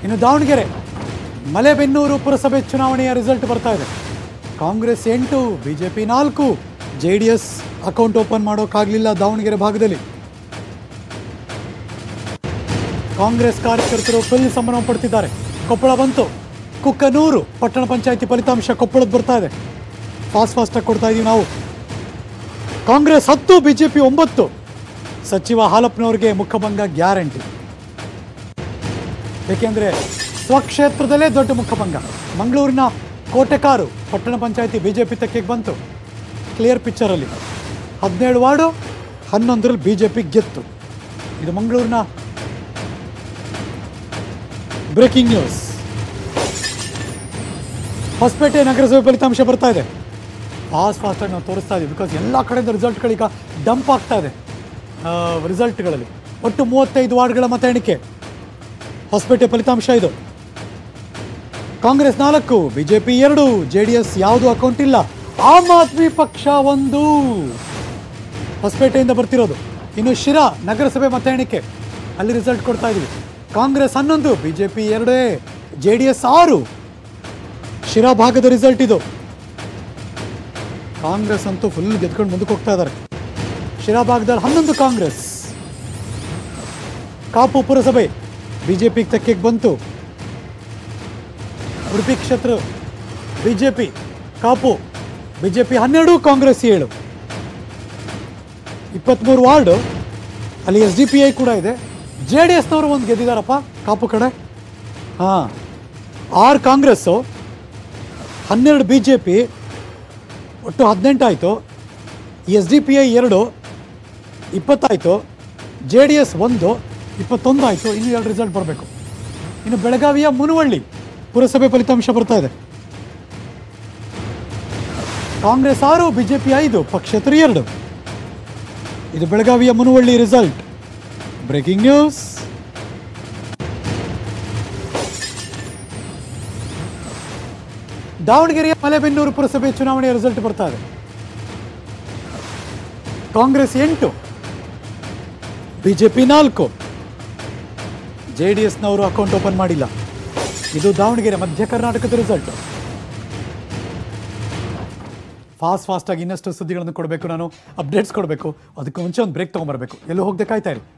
ಇನ್ನು ದಾವಣಗೆರೆ ಮಲೆಬೆನ್ನೂರು ಪುರಸಭೆ ಚುನಾವಣೆಯ ರಿಸಲ್ಟ್ ಬರ್ತಾ ಇದೆ ಕಾಂಗ್ರೆಸ್ ಎಂಟು ಬಿಜೆಪಿ ನಾಲ್ಕು J D S account open ಮಾಡೋಕ್ಕಾಗಲಿಲ್ಲ ದಾವಣಗೆರೆ ಭಾಗದಲ್ಲಿ ಕಾಂಗ್ರೆಸ್ ಕಾರ್ಯಕರ್ತರು ಫುಲ್ ಸಂಭ್ರಮ ಪಡ್ತಿದ್ದಾರೆ ಕೊಪ್ಪಳ ಬಂತು ಕುಕ್ಕನೂರು ಪಟ್ಟಣ ಪಂಚಾಯತಿ ಫಲಿತಾಂಶ ಕೊಪ್ಪಳದ ಬರ್ತಾ ಇದೆ ಫಾಸ್ಟ್ ಫಾಸ್ಟಾಗಿ ಕೊಡ್ತಾ ಇದೀವಿ ನಾವು ಕಾಂಗ್ರೆಸ್ ಹತ್ತು ಬಿಜೆಪಿ ಒಂಬತ್ತು ಸಚಿವ ಹಾಲಪ್ಪನವರಿಗೆ ಮುಖಭಂಗ ಗ್ಯಾರಂಟಿ ಏಕೆಂದರೆ ಸ್ವಕ್ಷೇತ್ರದಲ್ಲೇ ದೊಡ್ಡ ಮುಖಭಂಗ ಮಂಗಳೂರಿನ ಕೋಟೆಕಾರು ಪಟ್ಟಣ ಪಂಚಾಯತಿ ಬಿಜೆಪಿ ತೆಕ್ಕೆಗೆ ಬಂತು ಕ್ಲಿಯರ್ ಪಿಕ್ಚರಲ್ಲಿ ಹದಿನೇಳು ವಾರ್ಡು ಹನ್ನೊಂದರಲ್ಲಿ ಬಿ ಜೆ ಪಿ ಗೆತ್ತು ಇದು ಮಂಗಳೂರಿನ ಬ್ರೇಕಿಂಗ್ ನ್ಯೂಸ್ ಹೊಸಪೇಟೆ ನಗರಸಭೆ ಫಲಿತಾಂಶ ಬರ್ತಾ ಇದೆ ಫಾಸ್ಟ್ ಫಾಸ್ಟಾಗಿ ನಾವು ತೋರಿಸ್ತಾ ಇದ್ದೀವಿ ಬಿಕಾಸ್ ಎಲ್ಲ ಕಡೆಯಿಂದ ರಿಸಲ್ಟ್ಗಳೀಗ ಡಂಪ್ ಆಗ್ತಾ ಇದೆ ರಿಸಲ್ಟ್ಗಳಲ್ಲಿ ಒಟ್ಟು ಮೂವತ್ತೈದು ವಾರ್ಡ್ಗಳ ಮತ ಎಣಿಕೆ ಹೊಸಪೇಟೆ ಫಲಿತಾಂಶ ಇದು ಕಾಂಗ್ರೆಸ್ ನಾಲ್ಕು ಬಿಜೆಪಿ ಎರಡು ಜೆ ಡಿ ಎಸ್ ಯಾವುದು ಅಕೌಂಟ್ ಇಲ್ಲ ಆಮ್ ಆದ್ಮಿ ಪಕ್ಷ ಒಂದು ಹೊಸಪೇಟೆಯಿಂದ ಬರ್ತಿರೋದು ಇನ್ನು ಶಿರಾ ನಗರಸಭೆ ಮತ ಎಣಿಕೆ ಅಲ್ಲಿ ರಿಸಲ್ಟ್ ಕೊಡ್ತಾ ಇದೀವಿ ಕಾಂಗ್ರೆಸ್ ಹನ್ನೊಂದು ಬಿಜೆಪಿ ಎರಡೇ ಜೆ ಡಿ ಎಸ್ ಆರು ಶಿರಾ ಭಾಗದ ರಿಸಲ್ಟ್ ಇದು ಕಾಂಗ್ರೆಸ್ ಅಂತೂ ಫುಲ್ ಗೆದ್ಕೊಂಡು ಮುಂದಕ್ಕೆ ಹೋಗ್ತಾ ಇದ್ದಾರೆ ಶಿರಾ ಭಾಗದಲ್ಲಿ ಹನ್ನೊಂದು ಕಾಂಗ್ರೆಸ್ ಕಾಪು ಪುರಸಭೆ ಬಿಜೆಪಿ ತೆಕ್ಕೆಗೆ ಬಂತು ಉಡುಪಿ ಕ್ಷೇತ್ರ ಬಿಜೆಪಿ ಕಾಪು ಬಿಜೆಪಿ ಹನ್ನೆರಡು ಕಾಂಗ್ರೆಸ್ ಏಳು ಇಪ್ಪತ್ತ್ಮೂರು ವಾರ್ಡು ಅಲ್ಲಿ ಎಸ್ ಡಿ ಪಿ ಐ ಕೂಡ ಇದೆ ಜೆ ಡಿ ಎಸ್ನವರು ಒಂದು ಗೆದ್ದಿದ್ದಾರಪ್ಪ ಕಾಪು ಕಡೆ ಹಾಂ ಆರು ಕಾಂಗ್ರೆಸ್ಸು ಹನ್ನೆರಡು ಬಿ ಜೆ ಪಿ ಒಟ್ಟು ಹದಿನೆಂಟು ಆಯಿತು ಎಸ್ ಡಿ ಪಿ ಐ ಎರಡು ಇಪ್ಪತ್ತಾಯಿತು ಜೆ ಡಿ ಎಸ್ ಒಂದು ಇಪ್ಪತ್ತೊಂದು ಆಯಿತು ಇನ್ನು ಎರಡು ರಿಸಲ್ಟ್ ಬರಬೇಕು ಇನ್ನು ಬೆಳಗಾವಿಯ ಮುನವಳ್ಳಿ ಪುರಸಭೆ ಫಲಿತಾಂಶ ಬರ್ತಾ ಇದೆ ಕಾಂಗ್ರೆಸ್ ಆರು ಬಿಜೆಪಿ ಐದು ಪಕ್ಷೇತರ ಎರಡು ಇದು ಬೆಳಗಾವಿಯ ಮುನವಳ್ಳಿ ರಿಸಲ್ಟ್ ಬ್ರೇಕಿಂಗ್ ನ್ಯೂಸ್ ದಾವಣಗೆರೆಯ ಮಲೆಬೆನ್ನೂರು ಪುರಸಭೆ ಚುನಾವಣೆಯ ರಿಸಲ್ಟ್ ಬರ್ತಾ ಇದೆ ಕಾಂಗ್ರೆಸ್ ಎಂಟು ಬಿಜೆಪಿ ನಾಲ್ಕು ಜೆ ಡಿ ಎಸ್ನವರು ಅಕೌಂಟ್ ಓಪನ್ ಮಾಡಿಲ್ಲ ಇದು ದಾವಣಗೆರೆ ಮಧ್ಯ ಕರ್ನಾಟಕದ ರಿಸಲ್ಟ್ ಫಾಸ್ಟ್ ಫಾಸ್ಟಾಗಿ ಇನ್ನಷ್ಟು ಸುದ್ದಿಗಳನ್ನು ಕೊಡಬೇಕು ನಾನು ಅಪ್ಡೇಟ್ಸ್ ಕೊಡಬೇಕು ಅದಕ್ಕೆ ಮುಂಚೆ ಒಂದು ಬ್ರೇಕ್ ತೊಗೊಂಬರ್ಬೇಕು ಎಲ್ಲೂ ಹೋಗದೆ ಕಾಯ್ತಾ ಇರಿ